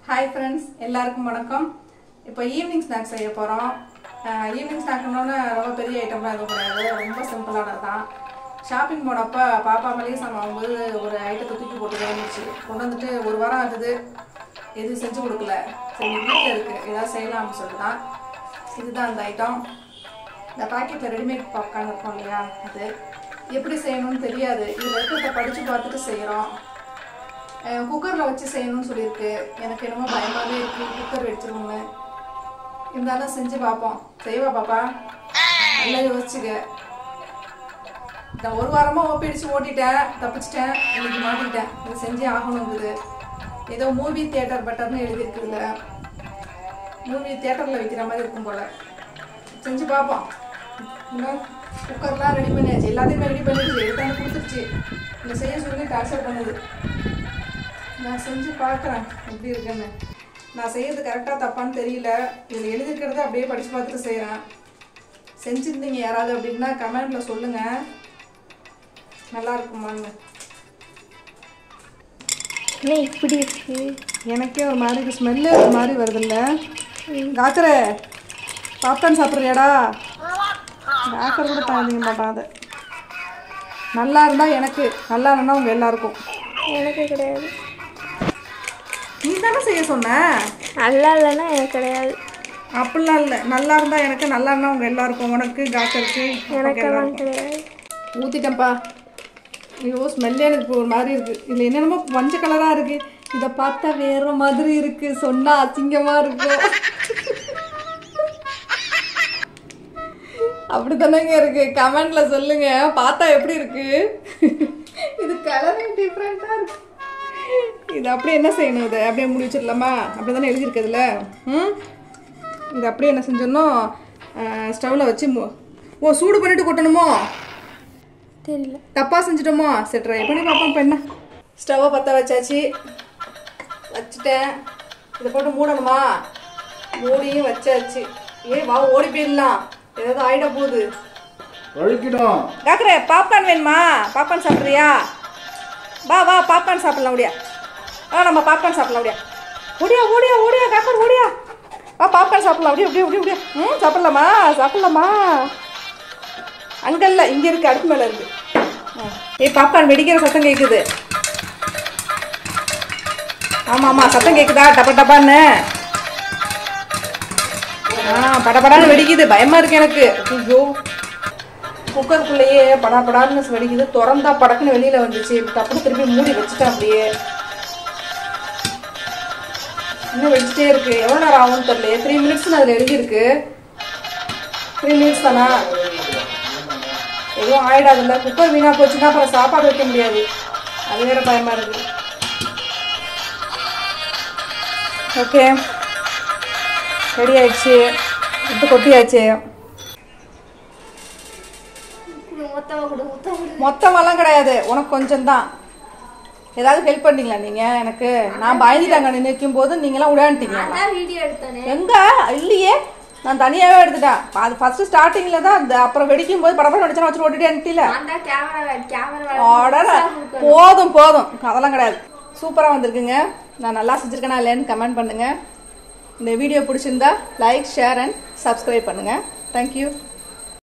Hi friends எல்லாருக்கும் வணக்கம் இப்போ ஈவினிங் ஸ்நாக்ஸ் செய்ய போகிறோம் ஈவினிங் ஸ்நாக்னோன்னு ரொம்ப பெரிய ஐட்டம்லாம் எதுவும் கிடையாது ரொம்ப சிம்பிளானது தான் ஷாப்பிங் போனப்போ பாப்பா மளிகை சாமான் வாங்கும்போது ஒரு ஐட்டத்தை தூக்கி போட்டு இருந்துச்சு கொண்டு வந்துட்டு ஒரு வாரம் ஆகுது எதுவும் செஞ்சு கொடுக்கல சரி வீட்டில் இருக்குது ஏதாவது செய்யலாம் அப்படின்னு சொல்லிட்டு தான் இதுதான் அந்த ஐட்டம் இந்த பாக்கெட்டில் ரெடிமேட் பாப்கார்ன் இருக்கும் இல்லையா அது எப்படி செய்யணும்னு தெரியாது இதில் இருக்கிறத படித்து பார்த்துட்டு செய்கிறோம் குக்கரில் வச்சு செய்யணும்னு சொல்லியிருக்கு எனக்கு என்னமோ பயமாகவே இருக்குது குக்கர் வெடிச்சிருவோம்னு இருந்தாலும் செஞ்சு பார்ப்போம் செய்வா பாப்பா நல்லா யோசிச்சுக்க நான் ஒரு வாரமாக ஓப்பிடிச்சு ஓட்டிட்டேன் தப்பிச்சிட்டேன் இன்னைக்கு மாட்டிக்கிட்டேன் இது செஞ்சே ஆகணுங்குது ஏதோ மூவி தியேட்டர் பட்டர்னு எழுதியிருக்குதுல மூவி தியேட்டரில் வைக்கிற மாதிரி இருக்கும் போல் செஞ்சு பார்ப்போம் இன்னும் குக்கர்லாம் ரெடி பண்ணியாச்சு எல்லாத்தையுமே ரெடி பண்ணிடுச்சு எடுத்தாந்து கொடுத்துருச்சு இந்த செய்ய சொல்லி டார்ச்சர் பண்ணுது நான் செஞ்சு பார்க்குறேன் எப்படி இருக்குன்னு நான் செய்யறது கரெக்டாக தப்பான்னு தெரியல இதில் எழுதிருக்கிறத அப்படியே படித்து பார்த்துட்டு செய்கிறேன் செஞ்சுருந்தீங்க யாராவது அப்படின்னா கமெண்ட்டில் சொல்லுங்கள் நல்லா இருக்குமான்னு என்ன இப்படி இருக்கு எனக்கே ஒரு மாதிரி ஸ்மெல்லு ஒரு மாதிரி வருதுல்ல டாக்டரே பாப்கார்ன் சாப்பிட்றியாடா டாக்டர் கூட தாண்டிக்க மாட்டான் அதை நல்லா இருந்தால் எனக்கு நல்லா இருந்தால் உங்கள் எல்லாருக்கும் எனக்கு கிடையாது நீ தானே செய்ய சொன்ன நல்லா இல்லைன்னா எனக்கு கிடையாது அப்படிலாம் இல்லை நல்லா இருந்தால் எனக்கு நல்லா இருந்தால் உங்கள் எல்லாருக்கும் உனக்கு டாக்டருக்கு எனக்கெல்லாம் கிடையாது ஊற்றிட்டேன்ப்பா ஐயோ ஸ்மெல்லே எனக்கு இப்போ ஒரு மாதிரி இருக்குது இதில் என்னென்னமோ மஞ்சள் கலராக இருக்குது இதை பார்த்தா வேற மாதிரி இருக்குது சொன்னால் அசிங்கமாக இருக்கும் அப்படி தானேங்க இருக்கு கமெண்ட்ல சொல்லுங்க பார்த்தா எப்படி இருக்கு இது கலரிங் டிஃப்ரெண்ட்டாக இருக்கு இது அப்படியே என்ன செய்யணும் இது அப்படியே முடி வச்சிடலாமா அப்படி தானே எழுதியிருக்குதுல ம் இது அப்படியே என்ன செஞ்சிடணும் ஸ்டவ்வில் வச்சு மு- ஓ சூடு பண்ணிட்டு கொட்டணுமோ தெரியல தப்பாக செஞ்சிட்டோமோ சரி ட்ரை பண்ணி பார்ப்போம் இப்போ என்ன ஸ்டவ்வை பற்ற வச்சாச்சு வச்சுட்டேன் இதை போட்டு மூடணுமா மூடியும் வச்சாச்சு ஏய் வா ஓடி போயிடலாம் ஏதாவது ஆயிட போகுது வழுக்கிடும் காக்கரே பாப்கார்ன் வேணுமா பாப்கார்ன் சாப்பிட்றியா வா வா பாப்கார்ன் சாப்பிடலாம் ஓடியா ஆ நம்ம பாப்கார்ன் சாப்பிடலாம் ஓடியா ஓடியா ஓடியா ஓடியா காக்கர் ஓடியா வா பாப்கார்ன் சாப்பிடலாம் அப்படியே அப்படியே அப்படியே அப்படியே ம் சாப்பிடலாமா சாப்பிடலாமா அங்கே இல்லை இங்கே இருக்கு அடுப்பு மேலே இருக்கு ஆ. ஏய் பாப்கார்ன் வெடிக்கிற சத்தம் கேட்குது ஆமாம் ஆமாம் சத்தம் கேட்குதா டப்பா டப்பான்னு ஆ படபடான்னு வெடிக்குது பயமா இருக்கு எனக்கு ஐயோ குக்கருக்குள்ளேயே படாபடான்னு வெடிக்குது திறந்தா படக்குன்னு வெளியில வந்துச்சு டப்புனு திருப்பி மூடி வச்சுட்டேன் அப்படியே இன்னும் வெடிச்சிட்டே இருக்கு எவ்வளோ நேரம் ஆகும்னு தெரியல த்ரீ மினிட்ஸ்னு அதில் எழுதியிருக்கு த்ரீ மினிட்ஸ் தானா எதுவும் ஆயிடாதுல்ல குக்கர் வீணா போச்சுன்னா அப்புறம் சாப்பாடு வைக்க முடியாது அது வேற பயமா இருக்கு ஓகே ரெடி ஆயிடுச்சு எடுத்து கொட்டியாச்சு மொத்தமாக கொடு மொத்தமாக கொடு மொத்தமெல்லாம் கிடையாது உனக்கு கொஞ்சம் தான் ஏதாவது ஹெல்ப் பண்ணீங்களா நீங்க எனக்கு நான் பயந்துட்டாங்க நிற்கும் போது நீங்களாம் உடையாண்டிட்டீங்க அதான் வீடியோ எடுத்தானே எங்க இல்லையே நான் தனியாவே எடுத்துட்டேன் அது ஃபர்ஸ்ட் ஸ்டார்டிங்ல தான் அந்த அப்புறம் வெடிக்கும் போது படப்படம் வெடிச்சா வச்சு ஓட்டிட்டு அனுப்பிட்டீல நான் தான் கேமரா கேமரா அடடா. போதும் போதும் அதெல்லாம் கிடையாது சூப்பரா வந்திருக்குங்க நான் நல்லா செஞ்சிருக்கேனா இல்லையான்னு கமெண்ட் பண்ணுங்க இந்த வீடியோ பிடிச்சிருந்தா லைக் ஷேர் அண்ட் சப்ஸ்கிரைப் பண்ணுங்க தேங்க்யூ